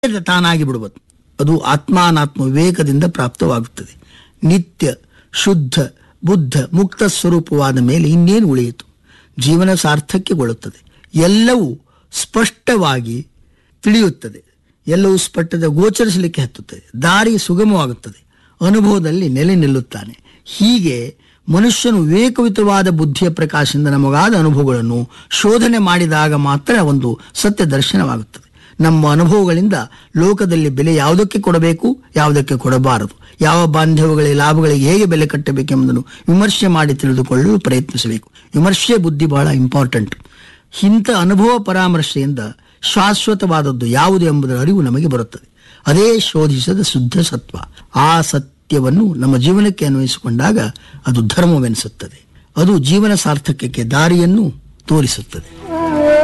ತಾನಾಗಿ ಬಿಡುವುದು ಅದು ಆತ್ಮಾನಾತ್ಮ ವಿವೇಕದಿಂದ ಪ್ರಾಪ್ತವಾಗುತ್ತದೆ ನಿತ್ಯ ಶುದ್ಧ ಬುದ್ಧ ಮುಕ್ತ ಸ್ವರೂಪವಾದ ಮೇಲೆ ಇನ್ನೇನು ಉಳಿಯಿತು ಜೀವನ ಸಾರ್ಥಕ್ಯಗೊಳ್ಳುತ್ತದೆ ಎಲ್ಲವೂ ಸ್ಪಷ್ಟವಾಗಿ ತಿಳಿಯುತ್ತದೆ ಎಲ್ಲವೂ ಸ್ಪಷ್ಟದ ಗೋಚರಿಸಲಿಕ್ಕೆ ಹತ್ತುತ್ತದೆ ದಾರಿ ಸುಗಮವಾಗುತ್ತದೆ ಅನುಭವದಲ್ಲಿ ನೆಲೆ ನಿಲ್ಲುತ್ತಾನೆ ಹೀಗೆ ಮನುಷ್ಯನು ವಿವೇಕಯುತವಾದ ಬುದ್ಧಿಯ ಪ್ರಕಾಶದಿಂದ ನಮಗಾದ ಅನುಭವಗಳನ್ನು ಶೋಧನೆ ಮಾಡಿದಾಗ ಮಾತ್ರ ಒಂದು ಸತ್ಯ ದರ್ಶನವಾಗುತ್ತದೆ ನಮ್ಮ ಅನುಭವಗಳಿಂದ ಲೋಕದಲ್ಲಿ ಬೆಲೆ ಯಾವುದಕ್ಕೆ ಕೊಡಬೇಕು ಯಾವುದಕ್ಕೆ ಕೊಡಬಾರದು ಯಾವ ಬಾಂಧವ್ಯಗಳಿಗೆ ಲಾಭಗಳಿಗೆ ಹೇಗೆ ಬೆಲೆ ಕಟ್ಟಬೇಕೆಂಬುದನ್ನು ವಿಮರ್ಶೆ ಮಾಡಿ ತಿಳಿದುಕೊಳ್ಳಲು ಪ್ರಯತ್ನಿಸಬೇಕು ವಿಮರ್ಶೆ ಬುದ್ಧಿ ಬಹಳ ಇಂಪಾರ್ಟೆಂಟ್ ಇಂಥ ಅನುಭವ ಪರಾಮರ್ಶೆಯಿಂದ ಶಾಶ್ವತವಾದದ್ದು ಯಾವುದು ಎಂಬುದರ ಅರಿವು ನಮಗೆ ಬರುತ್ತದೆ ಅದೇ ಶೋಧಿಸದ ಶುದ್ಧ ಸತ್ವ ಆ ಸತ್ಯವನ್ನು ನಮ್ಮ ಜೀವನಕ್ಕೆ ಅನ್ವಯಿಸಿಕೊಂಡಾಗ ಅದು ಧರ್ಮವೆನಿಸುತ್ತದೆ ಅದು ಜೀವನ ಸಾರ್ಥಕ್ಯಕ್ಕೆ ದಾರಿಯನ್ನು ತೋರಿಸುತ್ತದೆ